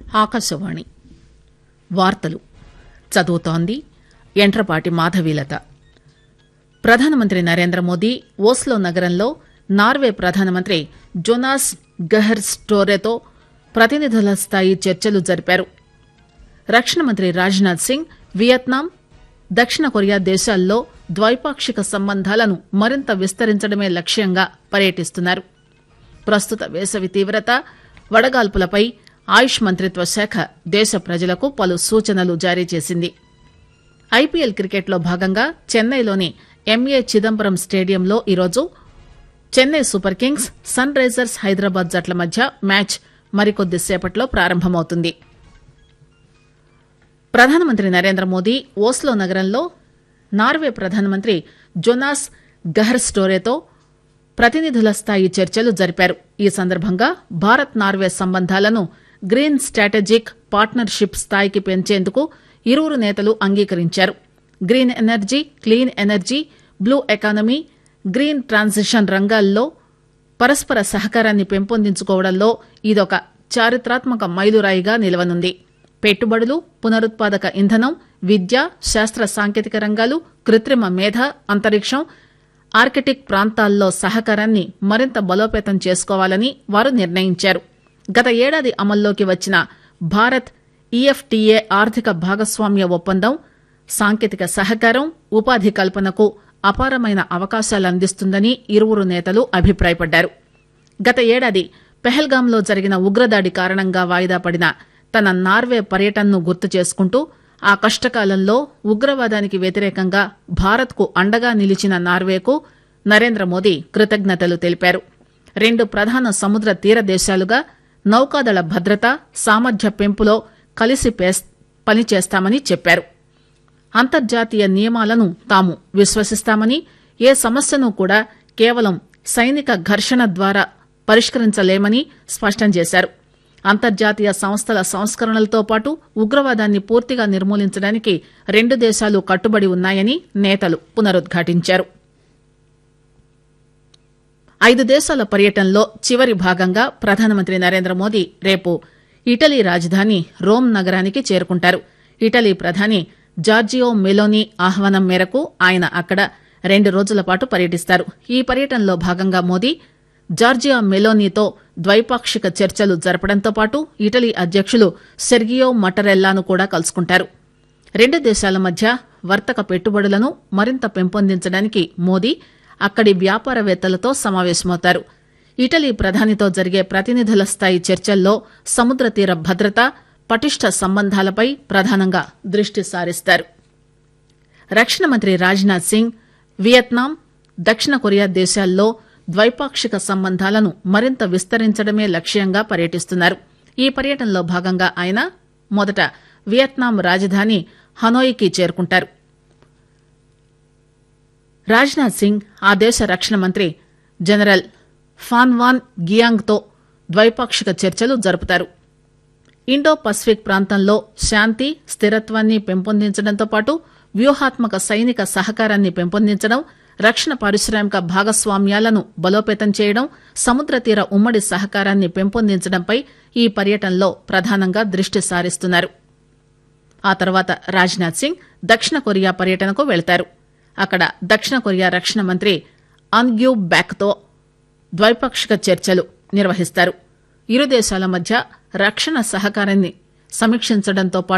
ఆకాశవాణి వార్తలు చదువుతోంది ఎంట్రపాటి మాధవీలత ప్రధానమంత్రి నరేంద్ర మోదీ ఓస్లో నగరంలో నార్వే ప్రధానమంత్రి జొనాస్ గెహర్ స్టోరెతో ప్రతినిధుల స్థాయి చర్చలు జరిపారు రక్షణ మంత్రి రాజ్నాథ్ సింగ్ వియత్నాం దక్షిణ కొరియా దేశాల్లో ద్వైపాక్షిక సంబంధాలను మరింత విస్తరించడమే లక్ష్యంగా పర్యటిస్తున్నారు ప్రస్తుత వేసవి తీవ్రత వడగాల్పులపై ఆయుష్ మంత్రిత్వ శాఖ దేశ ప్రజలకు పలు సూచనలు జారీ చేసింది ఐపీఎల్ క్రికెట్లో భాగంగా చెన్నైలోని ఎంఏ చిదంబరం స్టేడియంలో ఈరోజు Chennai super kings sunrisers Hyderabad జట్ల మధ్య మ్యాచ్ మరికొద్ది సేపట్లో ప్రారంభమవుతుంది ప్రధానమంత్రి నరేంద్ర మోదీ ఓస్లో నగరంలో నార్వే ప్రధానమంత్రి జొనాస్ గహర్ స్టోరేతో ప్రతినిధుల స్థాయి చర్చలు జరిపారు ఈ సందర్భంగా భారత్ నార్వే సంబంధాలను గ్రీన్ స్ట్రాటజిక్ పార్ట్నర్షిప్ స్థాయికి పెంచేందుకు ఇరువురు నేతలు అంగీకరించారు green energy clean energy blue economy green transition రంగాల్లో పరస్పర సహకారాన్ని పెంపొందించుకోవడంలో ఇదొక చారిత్రాత్మక మైలురాయిగా నిలవనుంది పెట్టుబడులు పునరుత్పాదక ఇంధనం విద్య శాస్త్ర సాంకేతిక రంగాలు కృత్రిమ మేధ అంతరిక్షం ఆర్కిటిక్ ప్రాంతాల్లో సహకారాన్ని మరింత బలోపేతం చేసుకోవాలని వారు నిర్ణయించారు గత ఏడాది అమల్లోకి వచ్చిన భారత్ ఈఎఫ్టీఏ ఆర్థిక భాగస్వామ్య ఒప్పందం సాంకేతిక సహకారం ఉపాధి కల్పనకు అపారమైన అవకాశాలందిస్తుందని ఇరువురు నేతలు అభిప్రాయపడ్డారు గత ఏడాది పెహల్గాంలో జరిగిన ఉగ్రదాడి కారణంగా వాయిదా పడిన తన నార్వే పర్యటనను గుర్తు చేసుకుంటూ ఆ కష్టకాలంలో ఉగ్రవాదానికి వ్యతిరేకంగా భారత్కు అండగా నిలిచిన నార్వేకు నరేంద్ర మోదీ కృతజ్ఞతలు తెలిపారు రెండు ప్రధాన సముద్ర తీర దేశాలుగా నౌకాదళ భద్రత సామర్థ్య పెంపులో కలిసి పనిచేస్తామని చెప్పారు అంతర్జాతీయ నియమాలను తాము విశ్వసిస్తామని ఏ సమస్యను కూడా కేవలం సైనిక ఘర్షణ ద్వారా పరిష్కరించలేమని స్పష్టం చేశారు అంతర్జాతీయ సంస్థల సంస్కరణలతో పాటు ఉగ్రవాదాన్ని పూర్తిగా నిర్మూలించడానికి రెండు దేశాలు కట్టుబడి ఉన్నాయని నేతలు పునరుద్ఘాటించారు ఐదు దేశాల పర్యటనలో చివరి భాగంగా ప్రధానమంత్రి నరేంద్ర మోదీ రేపు ఇటలీ రాజధాని రోమ్ నగరానికి చేరుకుంటారు ఇటలీ ప్రధాని జార్జియో మెలోనీ ఆహ్వానం మేరకు ఆయన అక్కడ రెండు రోజుల పాటు పర్యటిస్తారు ఈ పర్యటనలో భాగంగా మోదీ జార్జియా మెలోనీతో ద్వైపాక్షిక చర్చలు జరపడంతో పాటు ఇటలీ అధ్యకులు సెర్గియో మటరెల్లాను కూడా కలుసుకుంటారు రెండు దేశాల మధ్య వర్తక పెట్టుబడులను మరింత పెంపొందించడానికి మోదీ అక్కడి వ్యాపారవేత్తలతో సమావేశమవుతారు ఇటలీ ప్రధానితో జరిగే ప్రతినిధుల స్థాయి చర్చల్లో సముద్ర తీర భద్రత పటిష్ట సంబంధాలపై ప్రధానంగా దృష్టి సారిస్తారు రక్షణ మంత్రి రాజ్నాథ్ సింగ్ వియత్నాం దక్షిణ కొరియా దేశాల్లో ద్వైపాక్షిక సంబంధాలను మరింత విస్తరించడమే లక్ష్యంగా పర్యటిస్తున్నారు ఈ పర్యటనలో భాగంగా ఆయన మొదట వియత్నాం రాజధాని హనోయికి చేరుకుంటారు రాజ్నాథ్ సింగ్ ఆ దేశ రక్షణ మంత్రి జనరల్ ఫాన్వాన్ గియాంగ్తో ద్వైపాక్షిక చర్చలు జరుపుతారు ఇండో పసిఫిక్ ప్రాంతంలో శాంతి స్థిరత్వాన్ని పెంపొందించడంతో పాటు వ్యూహాత్మక సైనిక సహకారాన్ని పెంపొందించడం రక్షణ పారిశ్రామిక భాగస్వామ్యాలను బలోపేతం చేయడం సముద్ర తీర ఉమ్మడి సహకారాన్ని పెంపొందించడంపై ఈ పర్యటనలో ప్రధానంగా దృష్టి సారిస్తున్నారు ఆ తర్వాత రాజ్నాథ్ సింగ్ దక్షిణ కొరియా పర్యటనకు వెళతారు అక్కడ దక్షిణ కొరియా రక్షణ మంత్రి అన్గ్యూ బ్యాక్తో ద్వైపాక్షిక చర్చలు నిర్వహిస్తారు ఇరు దేశాల మధ్య రక్షణ సహకారాన్ని సమీక్షించడంతో పాటు